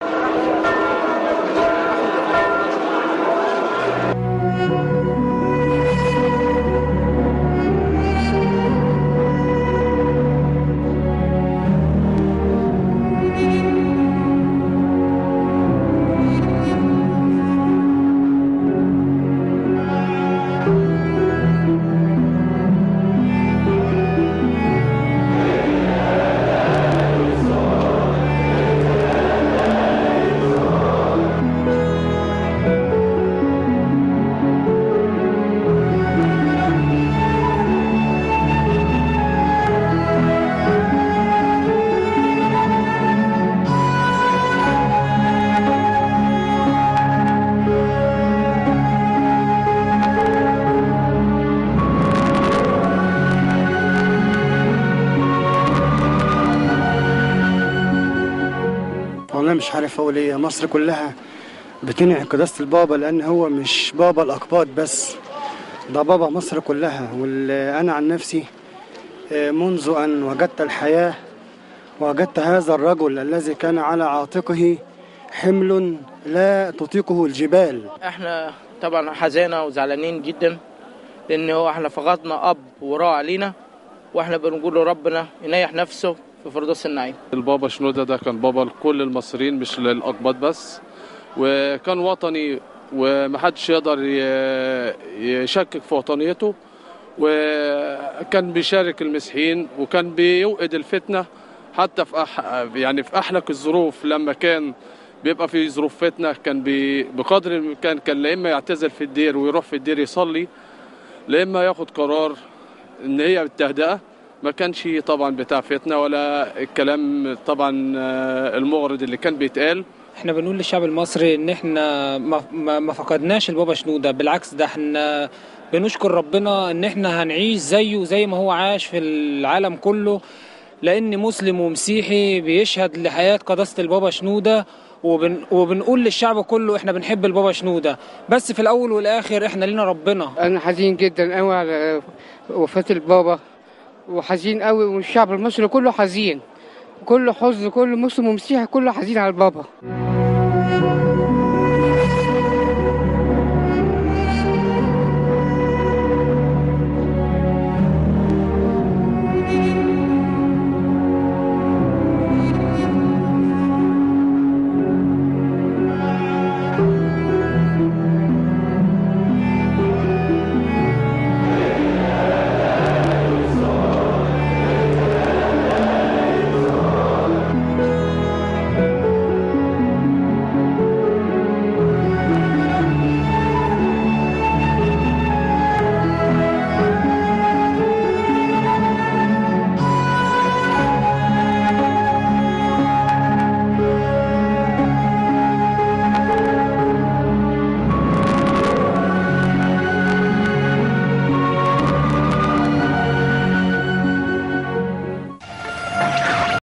والله مش عارف اقول ايه مصر كلها بتنعي قداسة البابا لان هو مش بابا الاقباط بس ده بابا مصر كلها واللي انا عن نفسي آه، منذ ان وجدت الحياة وجدت هذا الرجل الذي كان على عاتقه حمل لا تطيقه الجبال احنا طبعا حزينة وزعلانين جدا لان هو احنا فقدنا اب وراء علينا واحنا بنقول لربنا ينيح نفسه في فردوس النعيم البابا شنودة ده كان بابا لكل المصريين مش للأقباط بس وكان وطني ومحدش يقدر ي- يشكك في وطنيته وكان بيشارك المسيحيين وكان بيوقد الفتنة حتى في أح يعني في أحلك الظروف لما كان بيبقى في ظروف فتنة كان بي بقدر الإمكان كان لا إما يعتزل في الدير ويروح في الدير يصلي لا إما ياخد قرار إن هي بالتهدئة ما كانش طبعا بتاع فتنة ولا الكلام طبعا آه، المغرض اللي كان بيتقال احنا بنقول للشعب المصري ان احنا ما, ما, ما فقدناش البابا شنودة بالعكس ده احنا بنشكر ربنا ان احنا هنعيش زيه زي ما هو عاش في العالم كله لان مسلم ومسيحي بيشهد لحياة قداسة البابا شنودة وبن وبنقول للشعب كله احنا بنحب البابا شنودة بس في الاول والاخر احنا لينا ربنا انا حزين جدا قوي على وفاة البابا وحزين قوي والشعب المصري كله حزين كله حزن كله مسلم ومسيحي كله حزين على البابا